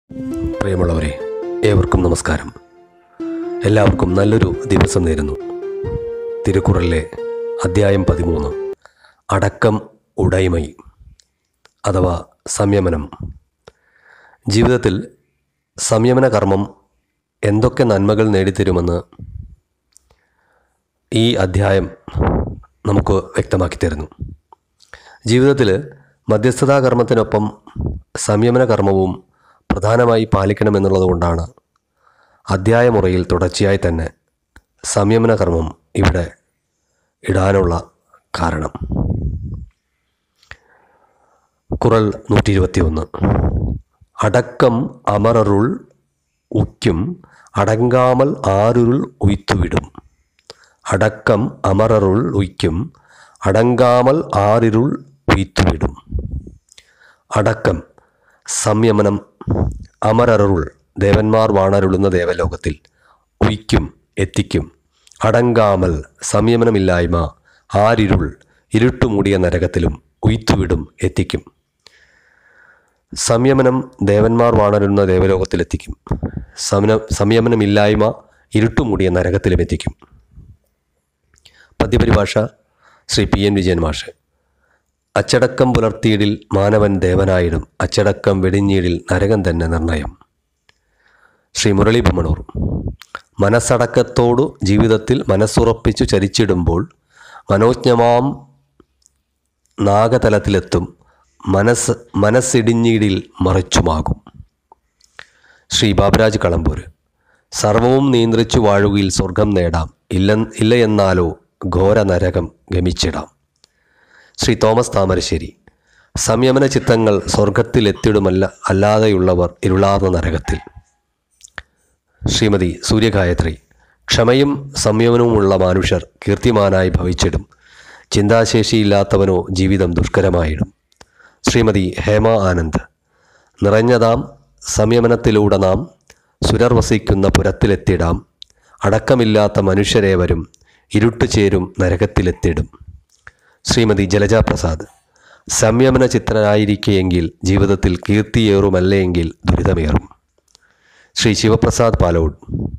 പ്രിയമുള്ളവരെ ഏവർക്കും നമസ്കാരം എല്ലാവർക്കും നല്ലൊരു ദിവസം നേരുന്നു തിരുക്കുറലിലെ അദ്ധ്യായം പതിമൂന്ന് അടക്കം ഉടൈമൈ അഥവാ സംയമനം ജീവിതത്തിൽ സംയമന കർമ്മം എന്തൊക്കെ നന്മകൾ നേടിത്തരുമെന്ന് ഈ അധ്യായം നമുക്ക് വ്യക്തമാക്കി തരുന്നു ജീവിതത്തിൽ മധ്യസ്ഥതാ കർമ്മത്തിനൊപ്പം സംയമന കർമ്മവും പ്രധാനമായി പാലിക്കണമെന്നുള്ളത് കൊണ്ടാണ് അധ്യായമുറയിൽ തുടർച്ചയായി തന്നെ സംയമന കർമ്മം ഇവിടെ ഇടാനുള്ള കാരണം കുറൽ നൂറ്റി ഇരുപത്തി ഒന്ന് അടക്കം അമരരുൾ ഉയ്ക്കും അടങ്കാമൽ ആരുരുൾ ഉയ്ത്തുവിടും അടക്കം അമരരുൾ ഉയ്ക്കും അടങ്കാമൽ ആറിരുൾ ഉയ്ത്തുവിടും അടക്കം സംയമനം അമരരുൾ ദേവന്മാർ വാണരുളുന്ന ദേവലോകത്തിൽ ഉയ്ക്കും എത്തിക്കും അടങ്കാമൽ സംയമനമില്ലായ്മ ആരിരുൾ ഇരുട്ടുമൂടിയ നരകത്തിലും ഉയ്ത്തുവിടും എത്തിക്കും സംയമനം ദേവന്മാർ വാണരുന്ന ദേവലോകത്തിലെത്തിക്കും സമന സംയമനമില്ലായ്മ ഇരുട്ടുമൂടിയ നരകത്തിലും എത്തിക്കും പദ്യപരിഭാഷ ശ്രീ പി എൻ വിജയൻ മാഷ് അച്ചടക്കം പുലർത്തിയിടിൽ മാനവൻ ദേവനായിടും അച്ചടക്കം വെടിഞ്ഞീടിൽ നരകം തന്നെ നിർണയം ശ്രീ മുരളി ബുമണൂർ മനസ്സടക്കത്തോടു ജീവിതത്തിൽ മനസ്സുറപ്പിച്ചു ചരിച്ചിടുമ്പോൾ മനോജ്ഞമാം നാഗതലത്തിലെത്തും മനസ്സ് മനസ്സിടിഞ്ഞീടിൽ മറിച്ചുമാകും ശ്രീ ബാബുരാജ് കളമ്പൂർ സർവവും നിയന്ത്രിച്ചു വാഴുകയിൽ സ്വർഗം നേടാം ഇല്ല ഇല്ല എന്നാലോ ഘോര നരകം ഗമിച്ചിടാം ശ്രീ തോമസ് താമരശ്ശേരി സംയമന ചിത്തങ്ങൾ സ്വർഗത്തിലെത്തിടുമല്ല അല്ലാതെയുള്ളവർ ഇരുളാർന്ന നരകത്തിൽ ശ്രീമതി സൂര്യഗായത്രി ക്ഷമയും സംയമനവുമുള്ള മനുഷ്യർ കീർത്തിമാനായി ഭവിച്ചിടും ചിന്താശേഷിയില്ലാത്തവനോ ജീവിതം ദുഷ്കരമായിടും ശ്രീമതി ഹേമ ആനന്ദ് നിറഞ്ഞതാം സംയമനത്തിലൂടെ നാം സുരർ വസിക്കുന്ന പുരത്തിലെത്തിടാം അടക്കമില്ലാത്ത മനുഷ്യരേവരും ഇരുട്ട് ചേരും നരകത്തിലെത്തിടും ശ്രീമതി ജലജ പ്രസാദ് സംയമന ചിത്രനായിരിക്കെയെങ്കിൽ ജീവിതത്തിൽ കീർത്തിയേറുമല്ലെങ്കിൽ ദുരിതമേറും ശ്രീ ശിവപ്രസാദ് പാലോട്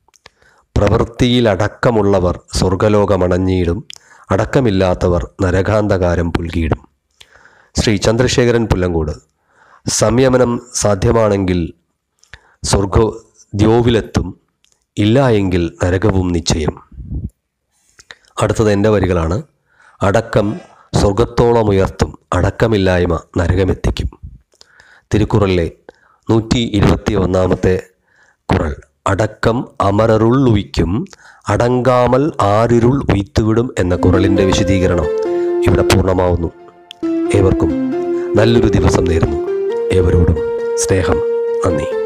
പ്രവൃത്തിയിലടക്കമുള്ളവർ സ്വർഗലോകമണഞ്ഞിടും അടക്കമില്ലാത്തവർ നരകാന്തകാരം പുൽകിയിടും ശ്രീ ചന്ദ്രശേഖരൻ പുല്ലങ്കോട് സംയമനം സാധ്യമാണെങ്കിൽ സ്വർഗ ദ്യോവിലെത്തും ഇല്ല എങ്കിൽ നരകവും നിശ്ചയം അടുത്തത് എൻ്റെ വരികളാണ് അടക്കം സ്വർഗത്തോളം ഉയർത്തും അടക്കമില്ലായ്മ നരകമെത്തിക്കും തിരുക്കുറലിലെ നൂറ്റി ഇരുപത്തി ഒന്നാമത്തെ കുറൾ അടക്കം അമരരുൾ ഉയിക്കും അടങ്കാമൽ ആരിരുൾ ഉയ്ത്തുവിടും എന്ന കുറളിൻ്റെ വിശദീകരണം ഇവിടെ പൂർണ്ണമാവുന്നു ഏവർക്കും നല്ലൊരു ദിവസം നേരുന്നു ഏവരോടും സ്നേഹം നന്ദി